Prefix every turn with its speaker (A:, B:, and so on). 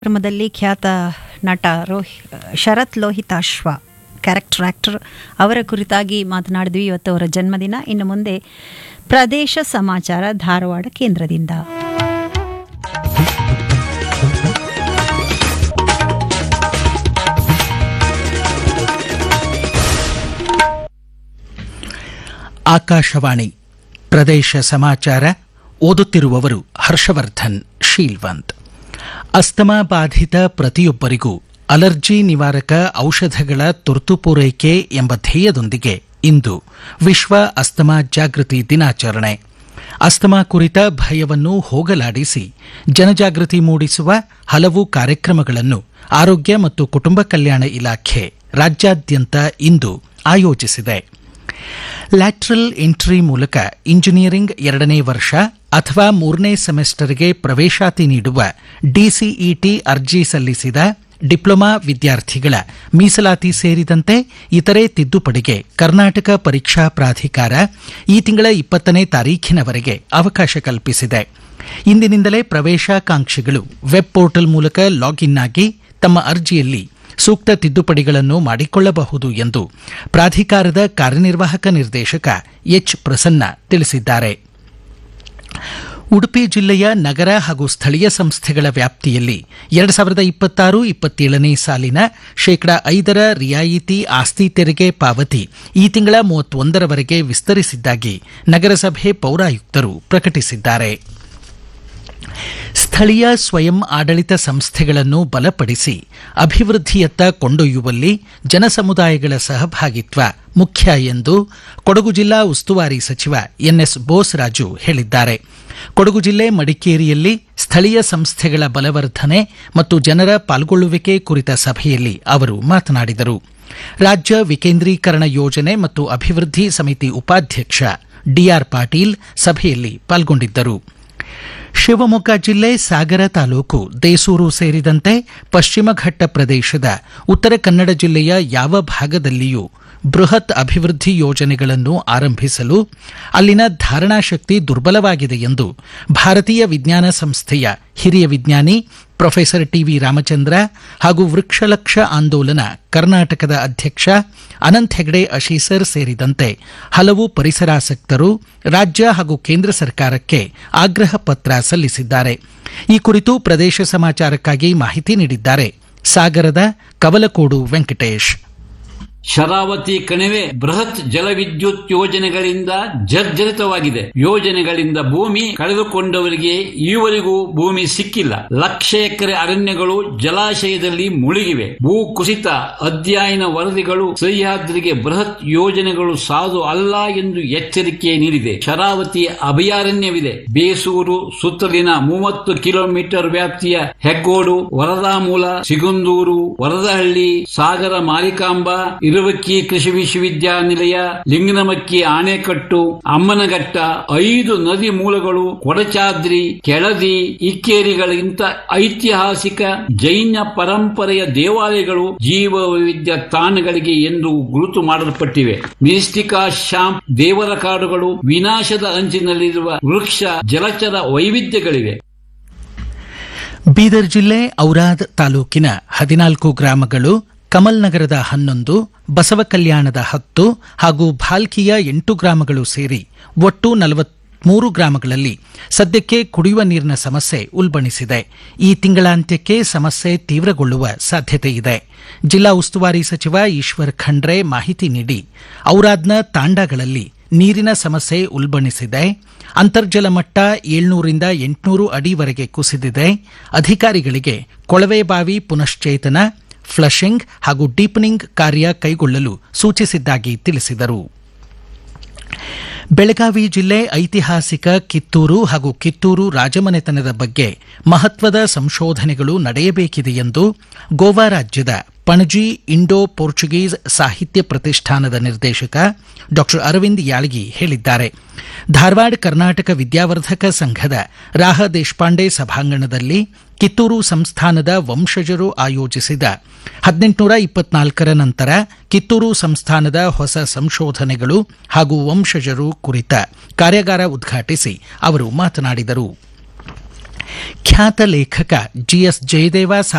A: ಕಾರ್ಯಕ್ರಮದಲ್ಲಿ ಖ್ಯಾತ ನಟ ರೋಹಿ ಶರತ್ ಲೋಹಿತಾಶ್ವ ಕ್ಯಾರೆಕ್ಟರ್ ಆಕ್ಟರ್ ಅವರ ಕುರಿತಾಗಿ ಮಾತನಾಡಿದ್ವಿ ಇವತ್ತು ಅವರ ಜನ್ಮದಿನ ಇನ್ನು ಮುಂದೆ ಪ್ರದೇಶ ಸಮಾಚಾರ ಧಾರವಾಡ ಕೇಂದ್ರದಿಂದ
B: ಆಕಾಶವಾಣಿ ಪ್ರದೇಶ ಸಮಾಚಾರ ಓದುತ್ತಿರುವವರು ಹರ್ಷವರ್ಧನ್ ಶೀಲ್ವಂತ್ ಅಸ್ತಮಾ ಬಾಧಿತ ಪ್ರತಿಯೊಬ್ಬರಿಗೂ ಅಲರ್ಜಿ ನಿವಾರಕ ಔಷಧಗಳ ತುರ್ತು ಪೂರೈಕೆ ಎಂಬ ಧ್ಯೇಯದೊಂದಿಗೆ ಇಂದು ವಿಶ್ವ ಅಸ್ತಮಾ ಜಾಗೃತಿ ದಿನಾಚರಣೆ ಅಸ್ತಮಾ ಕುರಿತ ಭಯವನ್ನು ಹೋಗಲಾಡಿಸಿ ಜನಜಾಗೃತಿ ಮೂಡಿಸುವ ಹಲವು ಕಾರ್ಯಕ್ರಮಗಳನ್ನು ಆರೋಗ್ಯ ಮತ್ತು ಕುಟುಂಬ ಕಲ್ಯಾಣ ಇಲಾಖೆ ರಾಜ್ಯಾದ್ಯಂತ ಇಂದು ಆಯೋಜಿಸಿದೆ ಲ್ಯಾಟ್ರಲ್ ಎಂಟ್ರಿ ಮೂಲಕ ಇಂಜಿನಿಯರಿಂಗ್ ಎರಡನೇ ವರ್ಷ ಅಥವಾ ಮೂರನೇ ಸೆಮೆಸ್ಟರ್ಗೆ ಪ್ರವೇಶಾತಿ ನೀಡುವ ಡಿಸಿಇಟಿ ಅರ್ಜಿ ಸಲ್ಲಿಸಿದ ಡಿಪ್ಲೊಮಾ ವಿದ್ಯಾರ್ಥಿಗಳ ಮೀಸಲಾತಿ ಸೇರಿದಂತೆ ಇತರೆ ತಿದ್ದುಪಡಿಗೆ ಕರ್ನಾಟಕ ಪರೀಕ್ಷಾ ಪ್ರಾಧಿಕಾರ ಈ ತಿಂಗಳ ಇಪ್ಪತ್ತನೇ ತಾರೀಖಿನವರೆಗೆ ಅವಕಾಶ ಕಲ್ಪಿಸಿದೆ ಇಂದಿನಿಂದಲೇ ಪ್ರವೇಶಾಕಾಂಕ್ಷಿಗಳು ವೆಬ್ ಪೋರ್ಟಲ್ ಮೂಲಕ ಲಾಗಿನ್ ಆಗಿ ತಮ್ಮ ಅರ್ಜಿಯಲ್ಲಿ ಸೂಕ್ತ ತಿದ್ದುಪಡಿಗಳನ್ನು ಮಾಡಿಕೊಳ್ಳಬಹುದು ಎಂದು ಪ್ರಾಧಿಕಾರದ ಕಾರ್ಯನಿರ್ವಾಹಕ ನಿರ್ದೇಶಕ ಎಚ್ ಪ್ರಸನ್ನ ತಿಳಿಸಿದ್ದಾರೆ ಉಡುಪಿ ಜಿಲ್ಲೆಯ ನಗರ ಹಾಗೂ ಸ್ಥಳೀಯ ಸಂಸ್ಥೆಗಳ ವ್ಯಾಪ್ತಿಯಲ್ಲಿ ಎರಡು ಸಾವಿರದ ಇಪ್ಪತ್ತಾರು ಇಪ್ಪತ್ತೇಳನೇ ಸಾಲಿನ ಶೇಕಡಾ ಐದರ ರಿಯಾಯಿತಿ ಆಸ್ತಿ ತೆರಿಗೆ ಪಾವತಿ ಈ ತಿಂಗಳ ಮೂವತ್ತೊಂದರವರೆಗೆ ವಿಸ್ತರಿಸಿದ್ದಾಗಿ ನಗರಸಭೆ ಪೌರಾಯುಕ್ತರು ಪ್ರಕಟಿಸಿದ್ದಾರೆ ಸ್ಥಳೀಯ ಸ್ವಯಂ ಆಡಳಿತ ಸಂಸ್ಥೆಗಳನ್ನು ಬಲಪಡಿಸಿ ಅಭಿವೃದ್ಧಿಯತ್ತ ಕೊಂಡೊಯ್ಯುವಲ್ಲಿ ಜನಸಮುದಾಯಗಳ ಸಹಭಾಗಿತ್ವ ಮುಖ್ಯ ಎಂದು ಕೊಡಗು ಜಿಲ್ಲಾ ಉಸ್ತುವಾರಿ ಸಚಿವ ಎನ್ಎಸ್ ಬೋಸರಾಜು ಹೇಳಿದ್ದಾರೆ ಕೊಡಗು ಜಿಲ್ಲೆ ಮಡಿಕೇರಿಯಲ್ಲಿ ಸ್ಥಳೀಯ ಸಂಸ್ಥೆಗಳ ಬಲವರ್ಧನೆ ಮತ್ತು ಜನರ ಪಾಲ್ಗೊಳ್ಳುವಿಕೆ ಕುರಿತ ಸಭೆಯಲ್ಲಿ ಅವರು ಮಾತನಾಡಿದರು ರಾಜ್ಯ ವಿಕೇಂದ್ರೀಕರಣ ಯೋಜನೆ ಮತ್ತು ಅಭಿವೃದ್ಧಿ ಸಮಿತಿ ಉಪಾಧ್ಯಕ್ಷ ಡಿಆರ್ ಪಾಟೀಲ್ ಸಭೆಯಲ್ಲಿ ಪಾಲ್ಗೊಂಡಿದ್ದರು ಶಿವಮೊಗ್ಗ ಜಿಲ್ಲೆ ಸಾಗರ ತಾಲೂಕು ದೇಸೂರು ಸೇರಿದಂತೆ ಪಶ್ಚಿಮ ಘಟ್ಟ ಪ್ರದೇಶದ ಉತ್ತರ ಕನ್ನಡ ಜಿಲ್ಲೆಯ ಯಾವ ಭಾಗದಲ್ಲಿಯೂ ಬೃಹತ್ ಅಭಿವೃದ್ಧಿ ಯೋಜನೆಗಳನ್ನು ಆರಂಭಿಸಲು ಅಲ್ಲಿನ ಧಾರಣಾಶಕ್ತಿ ದುರ್ಬಲವಾಗಿದೆ ಎಂದು ಭಾರತೀಯ ವಿಜ್ಞಾನ ಸಂಸ್ಥೆಯ ಹಿರಿಯ ವಿಜ್ಞಾನಿ ಪ್ರೊಫೆಸರ್ ಟಿವಿ ರಾಮಚಂದ್ರ ಹಾಗೂ ವೃಕ್ಷಲಕ್ಷ ಆಂದೋಲನ ಕರ್ನಾಟಕದ ಅಧ್ಯಕ್ಷ ಅನಂತ್ ಹೆಗಡೆ ಅಶೀಸರ್ ಸೇರಿದಂತೆ ಹಲವು ಪರಿಸರಾಸಕ್ತರು ರಾಜ್ಯ ಹಾಗೂ ಕೇಂದ್ರ ಸರ್ಕಾರಕ್ಕೆ ಆಗ್ರಹ ಪತ್ರ ಸಲ್ಲಿಸಿದ್ದಾರೆ ಈ ಕುರಿತು ಪ್ರದೇಶ ಸಮಾಚಾರಕ್ಕಾಗಿ ಮಾಹಿತಿ ನೀಡಿದ್ದಾರೆ ಸಾಗರದ ಕವಲಕೋಡು ವೆಂಕಟೇಶ್
C: ಶರಾವತಿ ಕಣಿವೆ ಬೃಹತ್ ಜಲವಿದ್ಯುತ್ ಯೋಜನೆಗಳಿಂದ ಜರ್ಜರಿತವಾಗಿದೆ ಯೋಜನೆಗಳಿಂದ ಭೂಮಿ ಕಳೆದುಕೊಂಡವರಿಗೆ ಈವರೆಗೂ ಭೂಮಿ ಸಿಕ್ಕಿಲ್ಲ ಲಕ್ಷ ಎಕರೆ ಅರಣ್ಯಗಳು ಜಲಾಶಯದಲ್ಲಿ ಮುಳುಗಿವೆ ಭೂ ಕುಸಿತ ಅಧ್ಯಯನ ವರದಿಗಳು ಸಹ್ಯಾದ್ರಿಗೆ ಬೃಹತ್ ಯೋಜನೆಗಳು ಸಾಧು ಅಲ್ಲ ಎಂದು ಎಚ್ಚರಿಕೆ ನೀಡಿದೆ ಶರಾವತಿ ಅಭಯಾರಣ್ಯವಿದೆ ಬೇಸೂರು ಸುತ್ತಲಿನ ಮೂವತ್ತು ಕಿಲೋಮೀಟರ್ ವ್ಯಾಪ್ತಿಯ ಹೆಗ್ಗೋಡು ವರದಾಮೂಲ ಸಿಗುಂದೂರು ವರದಹಳ್ಳಿ ಸಾಗರ ಮಾರಿಕಾಂಬ ಇರುವಕ್ಕಿ ಕೃಷಿ ವಿಶ್ವವಿದ್ಯಾನಿಲಯ ಲಿಂಗನಮಕ್ಕಿ ಆಣೆಕಟ್ಟು ಅಮ್ಮನಘಟ್ಟ ಐದು ನದಿ ಮೂಲಗಳು ಕೊಡಚಾದ್ರಿ ಕೆಳದಿ ಇಕ್ಕೇರಿಗಳಿಗಿಂತ ಐತಿಹಾಸಿಕ ಜೈನ ಪರಂಪರೆಯ ದೇವಾಲಯಗಳು ಜೀವ ವೈವಿಧ್ಯ ತಾಣಗಳಿಗೆ ಎಂದು ಗುರುತು ಮಾಡಲ್ಪಟ್ಟಿವೆ ಮಿಸ್ಟಿಕಾ ಶಾಂಪ್ ದೇವರ ಕಾಡುಗಳು ವಿನಾಶದ ಅಂಚಿನಲ್ಲಿರುವ ವೃಕ್ಷ ಜಲಚರ ವೈವಿಧ್ಯಗಳಿವೆ
B: ಬೀದರ್ ಜಿಲ್ಲೆ ಔರಾದ್ ತಾಲೂಕಿನ ಹದಿನಾಲ್ಕು ಗ್ರಾಮಗಳು ಕಮಲ್ ನಗರದ ಹನ್ನೊಂದು ಬಸವ ಕಲ್ಯಾಣದ ಹತ್ತು ಹಾಗೂ ಭಾಲ್ಕಿಯ ಎಂಟು ಗ್ರಾಮಗಳು ಸೇರಿ ಒಟ್ಟು ನಲವತ್ಮೂರು ಗ್ರಾಮಗಳಲ್ಲಿ ಸದ್ಯಕ್ಕೆ ಕುಡಿಯುವ ನೀರಿನ ಸಮಸ್ಯೆ ಉಲ್ಬಣಿಸಿದೆ ಈ ತಿಂಗಳಾಂತ್ಯಕ್ಕೆ ಸಮಸ್ಯೆ ತೀವ್ರಗೊಳ್ಳುವ ಸಾಧ್ಯತೆ ಇದೆ ಜಿಲ್ಲಾ ಉಸ್ತುವಾರಿ ಸಚಿವ ಈಶ್ವರ್ ಖಂಡ್ರೆ ಮಾಹಿತಿ ನೀಡಿ ಔರಾದ್ನ ತಾಂಡಾಗಳಲ್ಲಿ ನೀರಿನ ಸಮಸ್ಯೆ ಉಲ್ಬಣಿಸಿದೆ ಅಂತರ್ಜಲ ಮಟ್ಟ ಏಳ್ನೂರಿಂದ ಎಂಟುನೂರು ಅಡಿವರೆಗೆ ಕುಸಿದಿದೆ ಅಧಿಕಾರಿಗಳಿಗೆ ಕೊಳವೆ ಬಾವಿ ಪುನಶ್ಚೇತನ ಫ್ಲಶಿಂಗ್ ಹಾಗೂ ಡೀಪನಿಂಗ್ ಕಾರ್ಯ ಕೈಗೊಳ್ಳಲು ಸೂಚಿಸಿದ್ದಾಗಿ ತಿಳಿಸಿದರು ಬೆಳಗಾವಿ ಜಿಲ್ಲೆ ಐತಿಹಾಸಿಕ ಕಿತ್ತೂರು ಹಾಗೂ ಕಿತ್ತೂರು ರಾಜಮನೆತನದ ಬಗ್ಗೆ ಮಹತ್ವದ ಸಂಶೋಧನೆಗಳು ನಡೆಯಬೇಕಿದೆ ಎಂದು ಗೋವಾ ರಾಜ್ಯದ ಪಣಜಿ ಇಂಡೋ ಪೋರ್ಚುಗೀಸ್ ಸಾಹಿತ್ಯ ಪ್ರತಿಷ್ಠಾನದ ನಿರ್ದೇಶಕ ಡಾ ಅರವಿಂದ್ ಯಾಳಗಿ ಹೇಳಿದ್ದಾರೆ ಧಾರವಾಡ ಕರ್ನಾಟಕ ವಿದ್ಯಾವರ್ಧಕ ಸಂಘದ ರಾಹ ದೇಶಪಾಂಡೆ ಸಭಾಂಗಣದಲ್ಲಿ ಕಿತ್ತೂರು ಸಂಸ್ಥಾನದ ವಂಶಜರು ಆಯೋಜಿಸಿದ ಹದಿನೆಂಟುನೂರ ಇಪ್ಪತ್ನಾಲ್ಕರ ನಂತರ ಕಿತ್ತೂರು ಸಂಸ್ಥಾನದ ಹೊಸ ಸಂಶೋಧನೆಗಳು ಹಾಗೂ ವಂಶಜರು ಕುರಿತ ಕಾರ್ಯಾಗಾರ ಉದ್ಘಾಟಿಸಿ ಅವರು ಮಾತನಾಡಿದರು ಖ್ಯಾತ ಲೇಖಕ ಜಿಎಸ್ ಜಯದೇವ